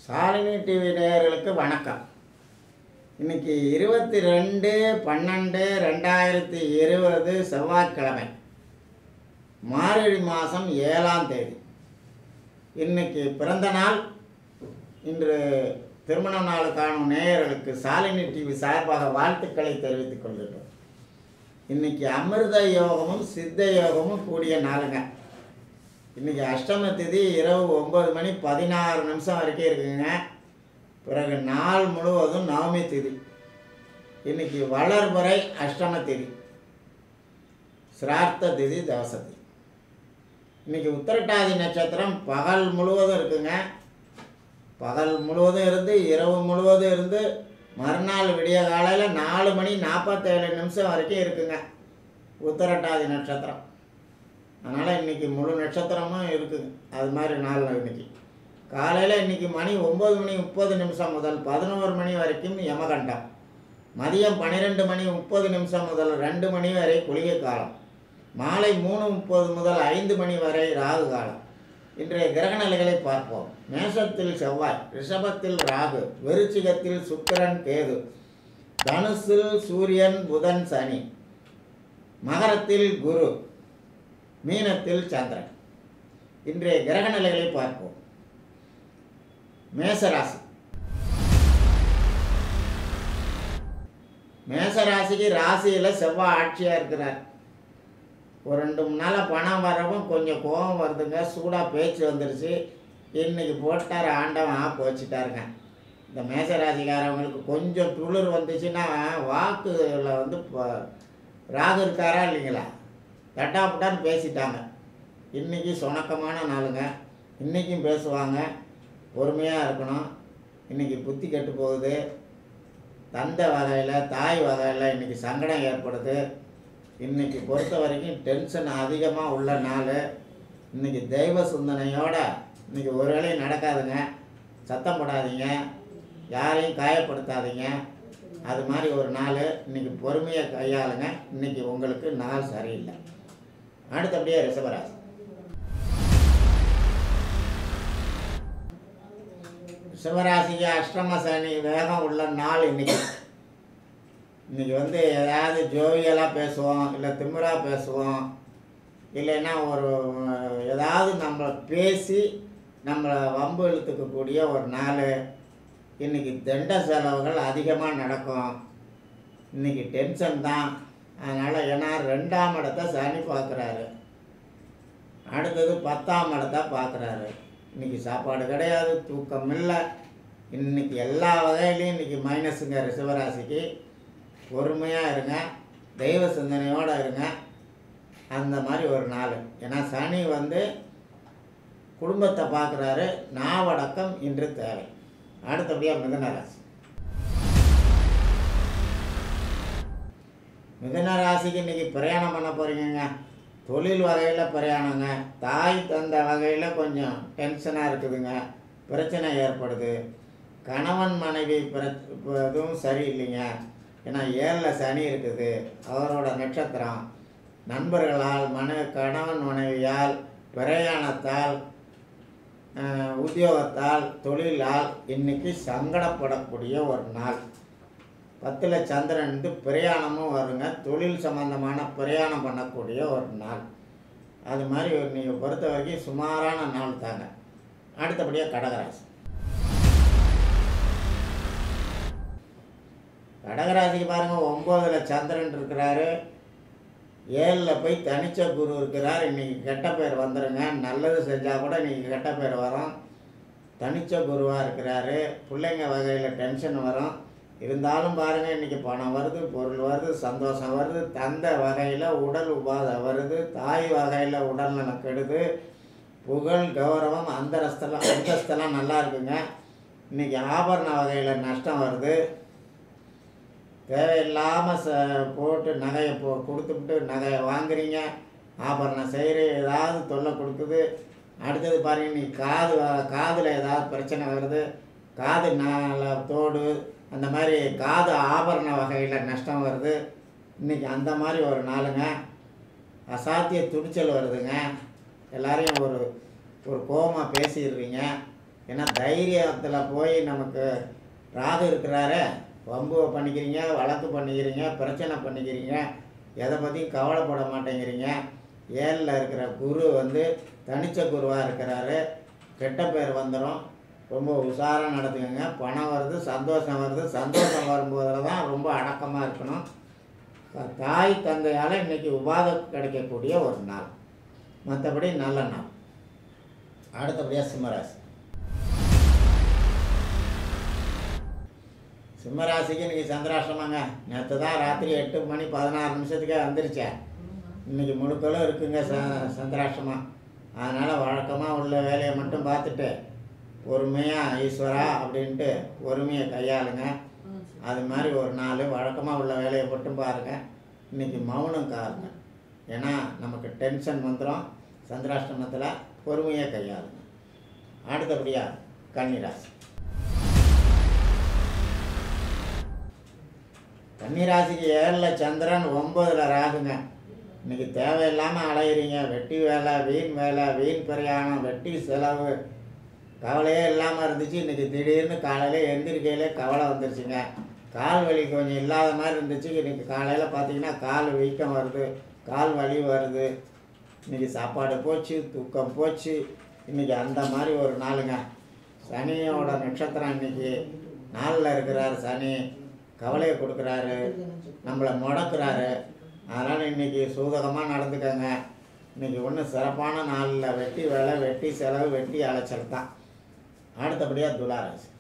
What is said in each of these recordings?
Shalini TV நேயர்களுக்கு வணக்கம் இன்னைக்கு இருபத்தி ரெண்டு பன்னெண்டு ரெண்டாயிரத்தி இருபது செவ்வாய்க்கிழமை மார்கழி மாதம் ஏழாம் தேதி இன்னைக்கு பிறந்த நாள் இன்று திருமண நாள் காணும் நேயர்களுக்கு சாலினி டிவி சார்பாக வாழ்த்துக்களை தெரிவித்துக் கொள்கிறோம் இன்னைக்கு அமிர்த யோகமும் சித்த யோகமும் கூடிய நாளுங்க இன்னைக்கு அஷ்டம திதி இரவு ஒம்பது மணி பதினாறு நிமிஷம் வரைக்கும் இருக்குங்க பிறகு நாள் முழுவதும் நவமி திதி இன்னைக்கு வளர்புறை அஷ்டம திதி சிரார்த்த திதி தவச திதி இன்னைக்கு உத்திரட்டாதி நட்சத்திரம் பகல் முழுவதும் இருக்குங்க பகல் முழுவதும் இருந்து இரவு முழுவதும் இருந்து மறுநாள் விடிய காலையில் நாலு மணி நாற்பத்தேழு நிமிஷம் வரைக்கும் இருக்குங்க உத்திரட்டாதி நட்சத்திரம் அதனால் இன்றைக்கி முழு நட்சத்திரமும் இருக்குது அது மாதிரி நாள் இன்னைக்கு காலையில் இன்றைக்கி மணி ஒம்பது மணி முப்பது நிமிஷம் முதல் பதினோரு மணி வரைக்கும் யமகண்டம் மதியம் பன்னிரெண்டு மணி முப்பது நிமிஷம் முதல் ரெண்டு மணி வரை குளிகை காலம் மாலை மூணு முப்பது முதல் ஐந்து மணி வரை ராகு காலம் இன்றைய கிரக நிலைகளை பார்ப்போம் மேஷத்தில் செவ்வாய் ரிஷபத்தில் ராகு விருச்சிகத்தில் சுக்கிரன் கேது தனுசில் சூரியன் புதன் சனி மகரத்தில் குரு மீனத்தில் சந்திரன் இன்றைய கிரக நிலைகளை பார்ப்போம் மேசராசி மேசராசிக்கு ராசியில் செவ்வாய் ஆட்சியாக இருக்கிறார் ஒரு ரெண்டு மூணு நாளாக பணம் வரவும் கொஞ்சம் கோபம் வருதுங்க சூடாக பேச்சு வந்துருச்சு இன்னைக்கு போட்டார் ஆண்டவன் ஆப்பு வச்சுட்டாருங்க இந்த மேசராசிக்காரவங்களுக்கு கொஞ்சம் துளிர் வந்துச்சுன்னா வாக்குல வந்து ப- ராகு இருக்காரா இல்லைங்களா தட்டாப்புட்டான்னு பேசிட்டாங்க இன்றைக்கி சுணக்கமான நாளுங்க இன்றைக்கும் பேசுவாங்க பொறுமையாக இருக்கணும் இன்றைக்கி புத்தி கெட்டு போகுது தந்தை வகையில் தாய் வகையில் இன்றைக்கி சங்கடம் ஏற்படுது இன்றைக்கி பொறுத்த வரைக்கும் டென்ஷன் அதிகமாக உள்ள நாள் இன்றைக்கி தெய்வ சிந்தனையோட இன்றைக்கி ஒரு வேலையும் நடக்காதுங்க சத்தம் போடாதீங்க யாரையும் காயப்படுத்தாதீங்க அது மாதிரி ஒரு நாள் இன்றைக்கி பொறுமையை கையாளுங்க இன்றைக்கி உங்களுக்கு நாள் சரியில்லை அடுத்தபடியே ரிஷபராசி ரிஷபராசிக்கு அஷ்டம சனி வேகம் உள்ள நாள் இன்னைக்கு இன்னைக்கு வந்து ஏதாவது ஜோவியலாக பேசுவோம் இல்லை திமிரா பேசுவோம் இல்லைன்னா ஒரு அஹ், ஏதாவது நம்ம பேசி நம்மளை வம்பு இழுத்துக்கக்கூடிய ஒரு நாள் இன்னைக்கு தண்ட செலவுகள் அதிகமாக நடக்கும் இன்னைக்கு டென்ஷன் தான் அதனால் ஏன்னா ரெண்டாம் இடத்த சனி பார்க்குறாரு அடுத்தது பத்தாம் இடத்த பார்க்குறாரு இன்னைக்கு சாப்பாடு கிடையாது தூக்கம் இல்லை இன்னைக்கு எல்லா வகையிலையும் இன்னைக்கு மைனஸுங்க ரிஷபராசிக்கு பொறுமையாக இருங்க தெய்வ சிந்தனையோடு இருங்க அந்த மாதிரி ஒரு நாள் ஏன்னா சனி வந்து குடும்பத்தை பார்க்குறாரு நாவடக்கம் இன்று தேவை அடுத்தபடியாக மிதனராசி மிதுன ராசிக்கு இன்றைக்கி பிரயாணம் பண்ண போகிறீங்கங்க தொழில் வகையில் பிரயாணங்க தாய் தந்த வகையில் கொஞ்சம் டென்ஷனாக இருக்குதுங்க பிரச்சனை ஏற்படுது கணவன் மனைவி பிர இப்ப எதுவும் சரியில்லைங்க ஏன்னா ஏழில் சனி இருக்குது அவரோட நட்சத்திரம் நண்பர்களால் மன கணவன் மனைவியால் பிரயாணத்தால் அஹ், உத்தியோகத்தால் தொழிலால் இன்னைக்கு சங்கடப்படக்கூடிய ஒரு நாள் பத்தில் சந்திரன் வந்து பிரயாணமும் வருங்க தொழில் சம்பந்தமான பிரயாணம் பண்ணக்கூடிய ஒரு நாள் அது மாதிரி ஒரு நீங்கள் பொறுத்த வரைக்கும் சுமாரான நாள் தாங்க அடுத்தபடியாக கடகராசி கடகராசிக்கு பாருங்கள் ஒம்போதில் சந்திரன் இருக்கிறாரு ஏழில் போய் தனிச்ச குரு இருக்கிறார் இன்றைக்கி கெட்ட பேர் வந்துடுங்க நல்லது செஞ்சால் கூட இன்றைக்கி கெட்ட பேர் வரும் தனிச்ச குருவாக இருக்கிறாரு பிள்ளைங்க வகையில் டென்ஷன் வரும் இருந்தாலும் பாருங்கள் இன்றைக்கி பணம் வருது பொருள் வருது சந்தோஷம் வருது தந்த வகையில் உடல் உபாதை வருது தாய் வகையில் உடல் நலம் கெடுது புகழ் கௌரவம் அந்தரஸ்தெல்லாம் அந்தஸ்தெல்லாம் நல்லா இருக்குங்க இன்றைக்கி ஆபரண வகையில் நஷ்டம் வருது தேவையில்லாமல் ச போட்டு நகையை போ கொடுத்துவிட்டு நகையை வாங்குறீங்க ஆபரணம் செய்கிற ஏதாவது தொல்லை கொடுக்குது அடுத்தது பாருங்க நீ காது வ- காதில் ஏதாவது பிரச்சனை வருது காது நால தோடு அந்த மாதிரி காது ஆபரண வகையில் நஷ்டம் வருது இன்றைக்கி அந்த மாதிரி ஒரு நாளுங்க அசாத்திய துணிச்சல் வருதுங்க எல்லாரையும் ஒரு ஒரு கோபமாக பேசிடுறீங்க ஏன்னா தைரியத்தில் போய் நமக்கு ராகு இருக்கிறாரே வம்பு பண்ணிக்கிறீங்க வழக்கு பண்ணிக்கிறீங்க பிரச்சனை பண்ணிக்கிறீங்க எதை பற்றியும் கவலைப்பட மாட்டேங்கிறீங்க ஏழில் இருக்கிற குரு வந்து தனிச்ச குருவாக இருக்கிறாரு கெட்ட பேர் வந்துடும் ரொம்ப உஷாராக நடத்துக்கங்க பணம் வருது சந்தோஷம் வருது சந்தோஷம் வரும்போதில் தான் ரொம்ப அடக்கமாக இருக்கணும் த- தாய் தந்தையால் இன்னைக்கு உபாதம் கிடைக்கக்கூடிய ஒரு நாள் மற்றபடி நல்ல நாள் அடுத்தபடியாக சிம்மராசி சிம்மராசிக்கு இன்னைக்கு சந்திராஷ்டமங்க நேற்று தான் ராத்திரி எட்டு மணி பதினாறு நிமிஷத்துக்கே வந்துருச்சேன் இன்னைக்கு முழுக்களும் இருக்குங்க ச சந்திராஷ்டமம் அதனால் வழக்கமாக உள்ள வேலையை மட்டும் பார்த்துட்டு பொறுமையாக ஈஸ்வரா அப்படின்ட்டு பொறுமையை கையாளுங்க அது மாதிரி ஒரு நாள் வழக்கமாக உள்ள வேலையை மட்டும் பாருங்க இன்னைக்கு மௌனம் காருங்க ஏன்னா நமக்கு டென்ஷன் வந்துடும் சந்திராஷ்டமத்தில் பொறுமையை கையாளுங்க அடுத்தபடியாக கன்னிராசி கன்னிராசிக்கு ஏழில் சந்திரன் ஒம்பதில் ராகுங்க இன்னைக்கு தேவையில்லாமல் அலையிறீங்க வெட்டி வேலை வீண் வேலை வீண் பிரயாணம் வெட்டி செலவு கவலையே இல்லாமல் இருந்துச்சு இன்னைக்கு திடீர்னு காலையில் எந்திரிக்கையிலே கவலை வந்துருச்சுங்க கால் வலி கொஞ்சம் இல்லாத மாதிரி இருந்துச்சு இன்னைக்கு காலையில் பார்த்தீங்கன்னா கால் வீக்கம் வருது கால் வலி வருது இன்னைக்கு சாப்பாடு போச்சு தூக்கம் போச்சு இன்னைக்கு அந்த மாதிரி ஒரு நாளுங்க சனியோட நட்சத்திரம் இன்னைக்கு நாளில் இருக்கிறார் சனி கவலையை கொடுக்குறாரு நம்மளை முடக்குறாரு அதனால் இன்னைக்கு சூதகமாக நடந்துக்கங்க இன்னைக்கு ஒன்றும் சிறப்பான நாளில் வெட்டி வேலை வெட்டி செலவு வெட்டி அலைச்சல் தான் அடுத்தபடியாக துளாராசி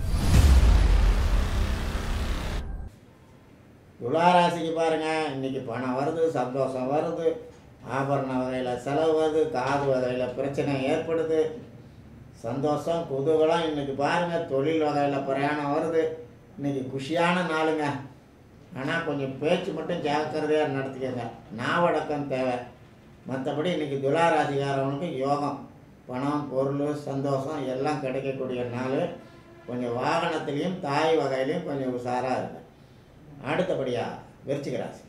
துளாராசிக்கு பாருங்கள் இன்னைக்கு பணம் வருது சந்தோஷம் வருது ஆபரண வகையில் செலவு வருது காது வகையில் பிரச்சனை ஏற்படுது சந்தோஷம் குதூகலம் இன்னைக்கு பாருங்கள் தொழில் வகையில் பிரயாணம் வருது இன்னைக்கு குஷியான நாளுங்க ஆனால் கொஞ்சம் பேச்சு மட்டும் ஜாக்கிரதையாக நடத்திக்கங்க நாவடக்கம் தேவை மற்றபடி இன்னைக்கு துளாராசிக்காரவனுக்கு யோகம் பணம் பொருள் சந்தோஷம் எல்லாம் கிடைக்கக்கூடிய நாள் கொஞ்சம் வாகனத்துலேயும் தாய் வகையிலையும் கொஞ்சம் உஷாராக இருங்க அடுத்தபடியாக விருச்சிக ராசி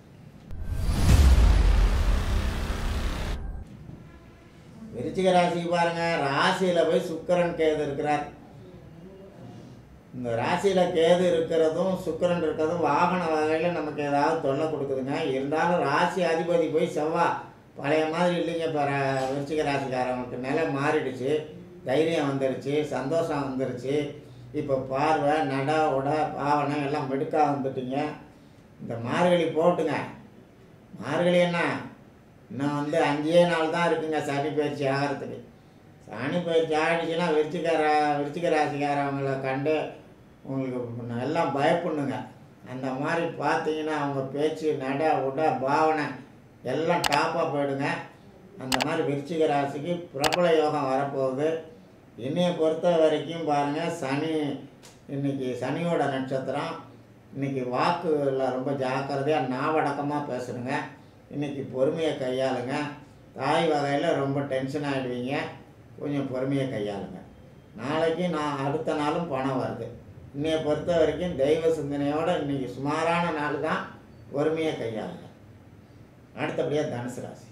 விருச்சிக ராசிக்கு பாருங்க ராசியில் போய் சுக்கிரன் கேது இருக்கிறார் இந்த ராசியில் கேது இருக்கிறதும் சுக்கிரன் இருக்கிறதும் வாகன வகையில் நமக்கு ஏதாவது தொல்லை கொடுக்குதுங்க இருந்தாலும் ராசி அதிபதி போய் செவ்வாய் பழைய மாதிரி இல்லைங்க இப்போ ர- விருச்சிக ராசிக்காரவங்களுக்கு நிலை மாறிடுச்சு தைரியம் வந்துருச்சு சந்தோஷம் வந்துருச்சு இப்போ பார்வை நட உட பாவனை எல்லாம் மெடுக்கா வந்துட்டீங்க இந்த மார்கழி போட்டுங்க மார்கழி என்ன இன்னும் வந்து அஞ்சே நாள் தான் இருக்குங்க சனி பயிற்சி ஆகிறதுக்கு சனி பயிற்சி ஆகிடுச்சுன்னா விருச்சிகர விருச்சிக ராசிக்காரவங்களை கண்டு உங்களுக்கு எல்லாம் பயப்படணுங்க அந்த மாதிரி பார்த்தீங்கன்னா அவங்க பேச்சு நட உட பாவனை எல்லாம் டாப்பாக போயிடுங்க அந்த மாதிரி விருச்சிக ராசிக்கு பிரபல யோகம் வரப்போகுது என்னைய பொறுத்த வரைக்கும் பாருங்கள் சனி இன்னைக்கு சனியோட நட்சத்திரம் இன்னைக்கு வாக்குல ரொம்ப ஜாக்கிரதையாக நாவடக்கமாக பேசணுங்க இன்னைக்கு பொறுமையை கையாளுங்க தாய் வகையில் ரொம்ப டென்ஷன் ஆகிடுவீங்க கொஞ்சம் பொறுமையை கையாளுங்க நாளைக்கு நான் அடுத்த நாளும் பணம் வருது இன்னைய பொறுத்த வரைக்கும் தெய்வ சிந்தனையோடு இன்னைக்கு சுமாரான நாள் தான் பொறுமையை கையாளுங்க அடுத்தபடியாக தனுசு ராசி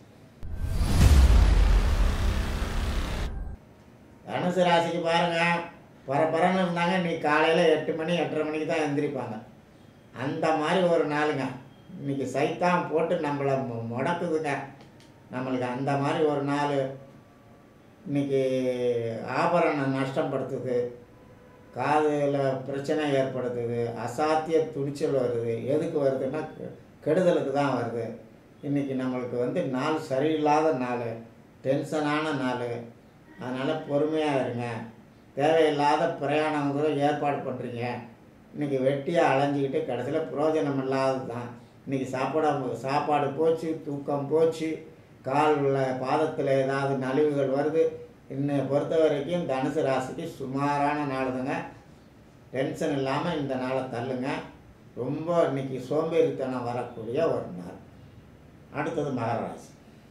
தனுசு ராசிக்கு பாருங்க பரபரன்னு இருந்தாங்க இன்னைக்கு காலையில் எட்டு மணி எட்டரை மணிக்கு தான் எந்திரிப்பாங்க அந்த மாதிரி ஒரு நாளுங்க இன்னைக்கு சைத்தான் போட்டு நம்மளை மு- முடக்குதுங்க நம்மளுக்கு அந்த மாதிரி ஒரு நாள் இன்னைக்கு ஆபரணம் நஷ்டப்படுத்துது காதில் பிரச்சனை ஏற்படுத்துது அசாத்திய துணிச்சல் வருது எதுக்கு வருதுன்னா கெ- கெடுதலுக்கு தான் வருது இன்னைக்கு நம்மளுக்கு வந்து நாள் சரியில்லாத நாள் டென்ஷனான நாள் அதனால் பொறுமையாக இருங்க தேவையில்லாத பிரயாணம் கூட ஏற்பாடு பண்ணுறீங்க இன்னைக்கு வெட்டியாக அலைஞ்சிக்கிட்டு கடைசியில் பிரயோஜனம் இல்லாதது தான் இன்றைக்கி சாப்பாடு சாப்பாடு போச்சு தூக்கம் போச்சு காலில் பாதத்தில் ஏதாவது நலிவுகள் வருது இன்னை பொறுத்த வரைக்கும் தனுசு ராசிக்கு சுமாரான நாளுதுங்க டென்ஷன் இல்லாமல் இந்த நாளை தள்ளுங்க ரொம்ப இன்னைக்கு சோம்பேறித்தனம் வரக்கூடிய ஒரு நாள் அடுத்தது மகர ராசி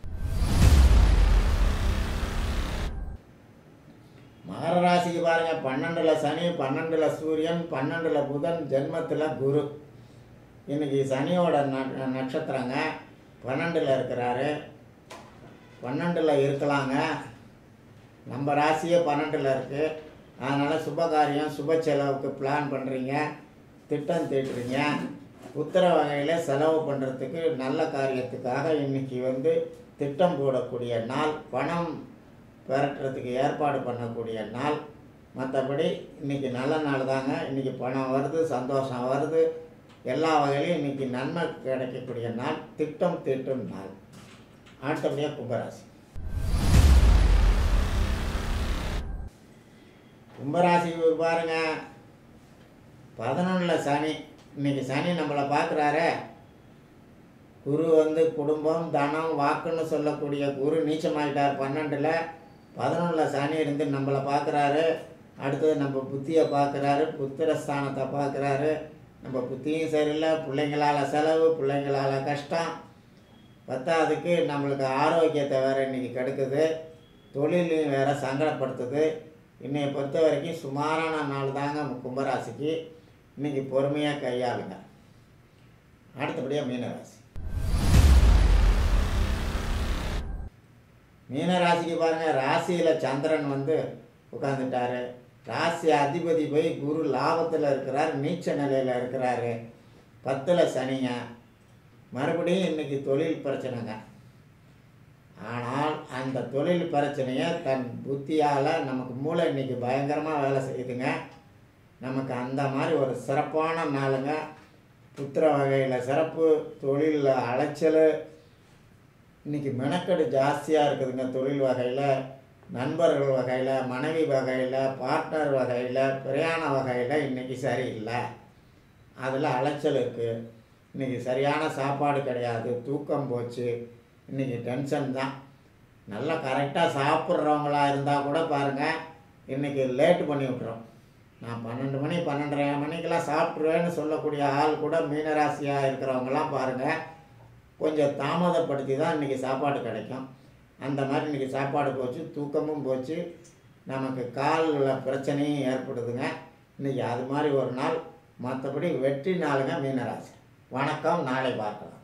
மகர ராசிக்கு பாருங்க பன்னெண்டுல சனி பன்னெண்டுல சூரியன் பன்னெண்டுல புதன் ஜென்மத்தில் குரு இன்னைக்கு சனியோட ந- நட்சத்திரங்க பன்னெண்டில் இருக்கிறாரு பன்னெண்டில் இருக்கலாங்க நம்ம ராசியே பன்னெண்டில் இருக்குது அதனால் சுபகாரியம் சுப செலவுக்கு பிளான் பண்ணுறீங்க திட்டம் தீட்டுறீங்க உத்தர வகையில் செலவு பண்ணுறதுக்கு நல்ல காரியத்துக்காக இன்றைக்கி வந்து திட்டம் போடக்கூடிய நாள் பணம் பெரட்டுறதுக்கு ஏற்பாடு பண்ணக்கூடிய நாள் மற்றபடி இன்றைக்கி நல்ல நாள் தாங்க இன்றைக்கி பணம் வருது சந்தோஷம் வருது எல்லா வகையிலையும் இன்றைக்கி நன்மை கிடைக்கக்கூடிய நாள் திட்டம் தீட்டும் நாள் அடுத்தபடியாக கும்பராசி கும்பராசி பாருங்க பதினொன்றில் சனி இன்னைக்கு சனி நம்மளை பார்க்குறாரே குரு வந்து குடும்பம் தனம் வாக்குன்னு சொல்லக்கூடிய குரு நீச்சமாயிட்டார் பன்னெண்டில் பதினொன்றில் சனி இருந்து நம்மளை பார்க்குறாரு அடுத்தது நம்ம புத்தியை பார்க்குறாரு புத்திரஸ்தானத்தை பார்க்குறாரு நம்ம புத்தியும் சரியில்லை பிள்ளைங்களால் செலவு பிள்ளைங்களால் கஷ்டம் பத்தாவதுக்கு நம்மளுக்கு ஆரோக்கியத்தை வேறு இன்றைக்கி கெடுக்குது தொழிலையும் வேறு சங்கடப்படுத்துது இன்னைய பொறுத்த வரைக்கும் சுமாரான நாள் தாங்க கும்பராசிக்கு இன்றைக்கி பொறுமையாக கையாளுங்க அடுத்தபடியாக மீனராசி மீனராசிக்கு பாருங்கள் ராசியில் சந்திரன் வந்து உட்காந்துட்டாரு ராசி அதிபதி போய் குரு லாபத்தில் இருக்கிறார் நீச்ச நிலையில் இருக்கிறாரு பத்தில் சனிங்க மறுபடியும் இன்றைக்கி தொழில் பிரச்சனைங்க ஆனால் அந்த தொழில் பிரச்சனையை தன் புத்தியால் நமக்கு மூளை இன்றைக்கி பயங்கரமாக வேலை செய்யுதுங்க நமக்கு அந்த மாதிரி ஒரு சிறப்பான நாளுங்க புத்திர வகையில் சிறப்பு தொழிலில் அலைச்சல் இன்றைக்கி மெனக்கெடு ஜாஸ்தியாக இருக்குதுங்க தொழில் வகையில் நண்பர்கள் வகையில் மனைவி வகையில் பார்ட்னர் வகையில் பிரயாண வகையில் இன்றைக்கி சரியில்லை அதில் அலைச்சல் இருக்குது இன்றைக்கி சரியான சாப்பாடு கிடையாது தூக்கம் போச்சு இன்றைக்கி டென்ஷன் தான் நல்லா கரெக்டாக சாப்பிட்றவங்களா இருந்தால் கூட பாருங்கள் இன்றைக்கி லேட்டு பண்ணி விட்றோம் நான் பன்னெண்டு மணி பன்னெண்டரை மணிக்கெல்லாம் சாப்பிட்ருவேன்னு சொல்லக்கூடிய ஆள் கூட மீனராசியாக இருக்கிறவங்களாம் பாருங்கள் கொஞ்சம் தாமதப்படுத்தி தான் இன்றைக்கி சாப்பாடு கிடைக்கும் அந்த மாதிரி இன்றைக்கி சாப்பாடு போச்சு தூக்கமும் போச்சு நமக்கு காலில் பிரச்சனையும் ஏற்படுதுங்க இன்றைக்கி அது மாதிரி ஒரு நாள் மற்றபடி வெற்றி நாளுங்க மீனராசி வணக்கம் நாளை பார்க்கலாம்